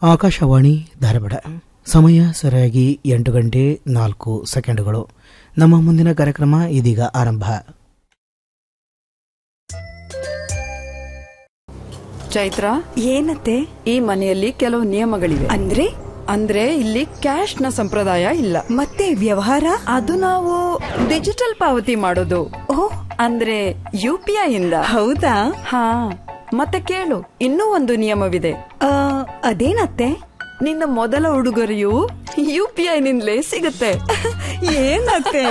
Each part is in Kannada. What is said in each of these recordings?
ಆಕಾಶವಾಣಿ ಧಾರವಾಡ ಸಮಯ ಸರಿಯಾಗಿ ಎಂಟು ಗಂಟೆ ನಾಲ್ಕು ಸೆಕೆಂಡುಗಳು ನಮ್ಮ ಮುಂದಿನ ಕಾರ್ಯಕ್ರಮ ಇದೀಗ ಆರಂಭ ಚೈತ್ರ ಏನತ್ತೆ ಈ ಮನೆಯಲ್ಲಿ ಕೆಲವು ನಿಯಮಗಳಿವೆ ಅಂದ್ರೆ ಅಂದ್ರೆ ಇಲ್ಲಿ ಕ್ಯಾಶ್ ನ ಸಂಪ್ರದಾಯ ಇಲ್ಲ ಮತ್ತೆ ವ್ಯವಹಾರ ಅದು ನಾವು ಡಿಜಿಟಲ್ ಪಾವತಿ ಮಾಡೋದು ಓ ಅಂದ್ರೆ ಯು ಪಿ ಐ ಇಂದ ಹೌದಾ ಹಾ ಮತ್ತೆ ಕೇಳು ಇನ್ನೂ ಒಂದು ನಿಯಮವಿದೆ ಆ, ಅದೇನತ್ತೆ ನಿನ್ನ ಮೊದಲ ಉಡುಗೊರೆಯು ಯು ಪಿ ಐ ನಿಂದಲೇ ಸಿಗುತ್ತೆ ಏನತ್ತೆ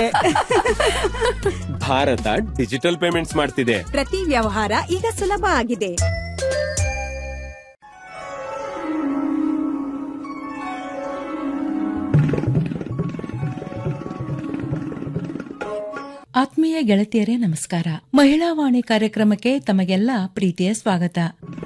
ಭಾರತ ಡಿಜಿಟಲ್ ಪೇಮೆಂಟ್ಸ್ ಮಾಡ್ತಿದೆ ಪ್ರತಿ ವ್ಯವಹಾರ ಈಗ ಸುಲಭ ಆಗಿದೆ ಆತ್ಮೀಯ ಗೆಳತಿಯರೇ ನಮಸ್ಕಾರ ಮಹಿಳಾ ವಾಣಿ ಕಾರ್ಯಕ್ರಮಕ್ಕೆ ತಮಗೆಲ್ಲ ಪ್ರೀತಿಯ ಸ್ವಾಗತ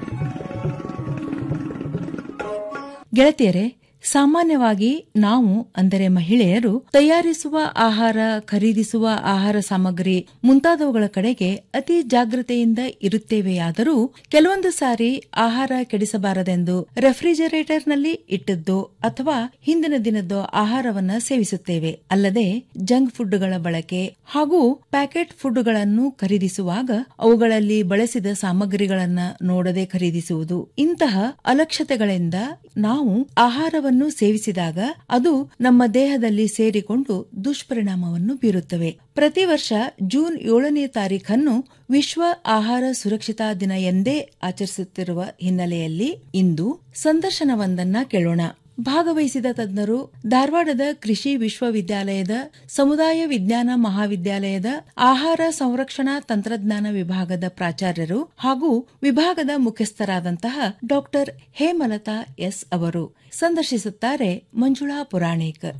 ಗೆಳತಿಯರೇ ಸಾಮಾನ್ಯವಾಗಿ ನಾವು ಅಂದರೆ ಮಹಿಳೆಯರು ತಯಾರಿಸುವ ಆಹಾರ ಖರೀದಿಸುವ ಆಹಾರ ಸಾಮಗ್ರಿ ಮುಂತಾದವುಗಳ ಕಡೆಗೆ ಅತಿ ಜಾಗ್ರತೆಯಿಂದ ಇರುತ್ತೇವೆಯಾದರೂ ಕೆಲವೊಂದು ಸಾರಿ ಆಹಾರ ಕೆಡಿಸಬಾರದೆಂದು ರೆಫ್ರಿಜರೇಟರ್ನಲ್ಲಿ ಇಟ್ಟದ್ದು ಅಥವಾ ಹಿಂದಿನ ದಿನದ್ದು ಆಹಾರವನ್ನ ಸೇವಿಸುತ್ತೇವೆ ಅಲ್ಲದೆ ಜಂಕ್ ಫುಡ್ಗಳ ಬಳಕೆ ಹಾಗೂ ಪ್ಯಾಕೆಟ್ ಫುಡ್ಗಳನ್ನು ಖರೀದಿಸುವಾಗ ಅವುಗಳಲ್ಲಿ ಬಳಸಿದ ಸಾಮಗ್ರಿಗಳನ್ನ ನೋಡದೆ ಖರೀದಿಸುವುದು ಇಂತಹ ಅಲಕ್ಷ್ಯತೆಗಳಿಂದ ನಾವು ಆಹಾರವನ್ನು ಸೇವಿಸಿದಾಗ ಅದು ನಮ್ಮ ದೇಹದಲ್ಲಿ ಸೇರಿಕೊಂಡು ದುಷ್ಪರಿಣಾಮವನ್ನು ಬೀರುತ್ತವೆ ಪ್ರತಿ ವರ್ಷ ಜೂನ್ ಏಳನೇ ತಾರೀಖನ್ನು ವಿಶ್ವ ಆಹಾರ ಸುರಕ್ಷತಾ ದಿನ ಎಂದೇ ಆಚರಿಸುತ್ತಿರುವ ಹಿನ್ನೆಲೆಯಲ್ಲಿ ಇಂದು ಸಂದರ್ಶನವೊಂದನ್ನ ಕೇಳೋಣ ಭಾಗವಹಿಸಿದ ತಜ್ಞರು ಧಾರವಾಡದ ಕೃಷಿ ವಿಶ್ವವಿದ್ಯಾಲಯದ ಸಮುದಾಯ ವಿಜ್ಞಾನ ಮಹಾವಿದ್ಯಾಲಯದ ಆಹಾರ ಸಂರಕ್ಷಣಾ ತಂತ್ರಜ್ಞಾನ ವಿಭಾಗದ ಪ್ರಾಚಾರ್ಯರು ಹಾಗೂ ವಿಭಾಗದ ಮುಖ್ಯಸ್ಥರಾದಂತಹ ಡಾಕ್ಟರ್ ಹೇಮಲತಾ ಎಸ್ ಅವರು ಸಂದರ್ಶಿಸುತ್ತಾರೆ ಮಂಜುಳಾ ಪುರಾಣಿಕರ್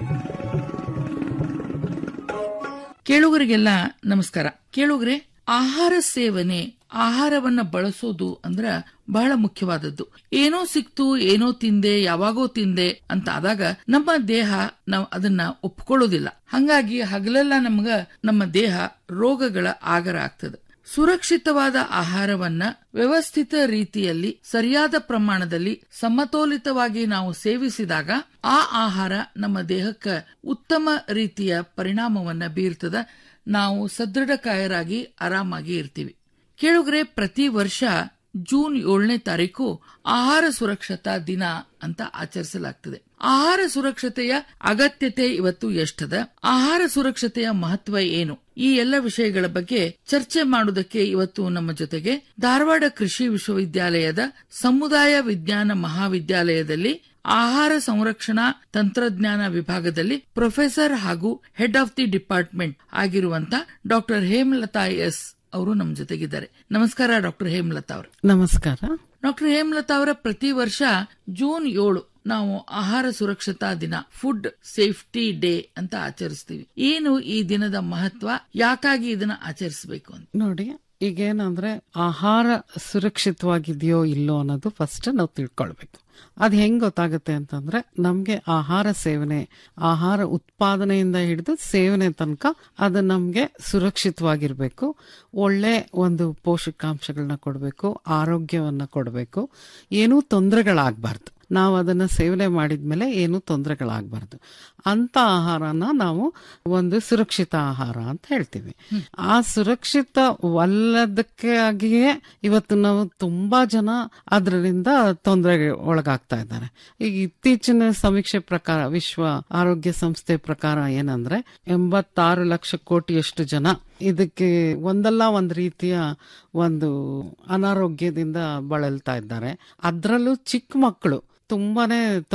ಕೇಳುಗರಿಗೆಲ್ಲ ನಮಸ್ಕಾರ ಕೇಳುಗರೆ ಆಹಾರ ಸೇವನೆ ಆಹಾರವನ್ನ ಬಳಸೋದು ಅಂದ್ರ ಬಹಳ ಮುಖ್ಯವಾದದ್ದು ಏನೋ ಸಿಕ್ತು ಏನೋ ತಿಂದೆ ಯಾವಾಗೋ ತಿಂದೆ ಅಂತ ಆದಾಗ ನಮ್ಮ ದೇಹ ನಾವು ಅದನ್ನ ಒಪ್ಕೊಳ್ಳೋದಿಲ್ಲ ಹಂಗಾಗಿ ಹಗಲೆಲ್ಲ ನಮ್ಗ ನಮ್ಮ ದೇಹ ರೋಗಗಳ ಆಗರ ಆಗ್ತದೆ ಸುರಕ್ಷಿತವಾದ ಆಹಾರವನ್ನ ವ್ಯವಸ್ಥಿತ ರೀತಿಯಲ್ಲಿ ಸರಿಯಾದ ಪ್ರಮಾಣದಲ್ಲಿ ಸಮತೋಲಿತವಾಗಿ ನಾವು ಸೇವಿಸಿದಾಗ ಆ ಆಹಾರ ನಮ್ಮ ದೇಹಕ್ಕೆ ಉತ್ತಮ ರೀತಿಯ ಪರಿಣಾಮವನ್ನ ಬೀರ್ತದ ನಾವು ಸದೃಢಕಾಯರಾಗಿ ಆರಾಮಾಗಿ ಇರ್ತೀವಿ ಕೇಳುಗರೆ ಪ್ರತಿ ವರ್ಷ ಜೂನ್ ಏಳನೇ ತಾರೀಕು ಆಹಾರ ಸುರಕ್ಷತಾ ದಿನ ಅಂತ ಆಚರಿಸಲಾಗ್ತದೆ ಆಹಾರ ಸುರಕ್ಷತೆಯ ಅಗತ್ಯತೆ ಇವತ್ತು ಎಷ್ಟದ ಆಹಾರ ಸುರಕ್ಷತೆಯ ಮಹತ್ವ ಏನು ಈ ಎಲ್ಲ ವಿಷಯಗಳ ಬಗ್ಗೆ ಚರ್ಚೆ ಮಾಡುವುದಕ್ಕೆ ಇವತ್ತು ನಮ್ಮ ಜೊತೆಗೆ ಧಾರವಾಡ ಕೃಷಿ ವಿಶ್ವವಿದ್ಯಾಲಯದ ಸಮುದಾಯ ವಿಜ್ಞಾನ ಮಹಾವಿದ್ಯಾಲಯದಲ್ಲಿ ಆಹಾರ ಸಂರಕ್ಷಣಾ ತಂತ್ರಜ್ಞಾನ ವಿಭಾಗದಲ್ಲಿ ಪ್ರೊಫೆಸರ್ ಹಾಗೂ ಹೆಡ್ ಆಫ್ ದಿ ಡಿಪಾರ್ಟ್ಮೆಂಟ್ ಆಗಿರುವಂತ ಡಾಕ್ಟರ್ ಹೇಮಲತಾ ಎಸ್ ಅವರು ನಮ್ಮ ಜೊತೆಗಿದ್ದಾರೆ ನಮಸ್ಕಾರ ಡಾಕ್ಟರ್ ಹೇಮಲತಾ ಅವರು ನಮಸ್ಕಾರ ಡಾಕ್ಟರ್ ಹೇಮಲತಾ ಅವರ ಪ್ರತಿ ವರ್ಷ ಜೂನ್ ಏಳು ನಾವು ಆಹಾರ ಸುರಕ್ಷತಾ ದಿನ ಫುಡ್ ಸೇಫ್ಟಿ ಡೇ ಅಂತ ಆಚರಿಸ್ತೀವಿ ಏನು ಈ ದಿನದ ಮಹತ್ವ ಯಾಕಾಗಿ ಇದನ್ನ ಆಚರಿಸಬೇಕು ಅಂತ ನೋಡಿ ಈಗೇನಂದ್ರೆ ಆಹಾರ ಸುರಕ್ಷಿತವಾಗಿದೆಯೋ ಇಲ್ಲೋ ಅನ್ನೋದು ಫಸ್ಟ್ ನಾವು ತಿಳ್ಕೊಳ್ಬೇಕು ಅದು ಹೆಂಗ್ ಗೊತ್ತಾಗುತ್ತೆ ಅಂತಂದ್ರೆ ನಮ್ಗೆ ಆಹಾರ ಸೇವನೆ ಆಹಾರ ಉತ್ಪಾದನೆಯಿಂದ ಹಿಡಿದು ಸೇವನೆ ತನಕ ಅದು ನಮ್ಗೆ ಸುರಕ್ಷಿತವಾಗಿರ್ಬೇಕು ಒಳ್ಳೆ ಒಂದು ಪೋಷಕಾಂಶಗಳನ್ನ ಕೊಡಬೇಕು ಆರೋಗ್ಯವನ್ನ ಕೊಡಬೇಕು ಏನೂ ತೊಂದರೆಗಳಾಗಬಾರ್ದು ನಾವು ಅದನ್ನ ಸೇವನೆ ಮಾಡಿದ್ಮೇಲೆ ಏನೂ ತೊಂದರೆಗಳಾಗಬಾರ್ದು ಅಂತ ಆಹಾರನ ನಾವು ಒಂದು ಸುರಕ್ಷಿತ ಆಹಾರ ಅಂತ ಹೇಳ್ತೀವಿ ಆ ಸುರಕ್ಷಿತವಲ್ಲದಕ್ಕಾಗಿಯೇ ಇವತ್ತು ನಾವು ತುಂಬಾ ಜನ ಅದರಿಂದ ತೊಂದರೆಗೆ ಒಳಗಾಗ್ತಾ ಇದ್ದಾರೆ ಈಗ ಇತ್ತೀಚಿನ ಸಮೀಕ್ಷೆ ಪ್ರಕಾರ ವಿಶ್ವ ಆರೋಗ್ಯ ಸಂಸ್ಥೆ ಪ್ರಕಾರ ಏನಂದ್ರೆ ಎಂಬತ್ತಾರು ಲಕ್ಷ ಕೋಟಿಯಷ್ಟು ಜನ ಇದಕ್ಕೆ ಒಂದಲ್ಲ ಒಂದು ರೀತಿಯ ಒಂದು ಅನಾರೋಗ್ಯದಿಂದ ಬಳಲ್ತಾ ಇದ್ದಾರೆ ಅದರಲ್ಲೂ ಚಿಕ್ಕ ಮಕ್ಕಳು ತುಂಬಾನೇ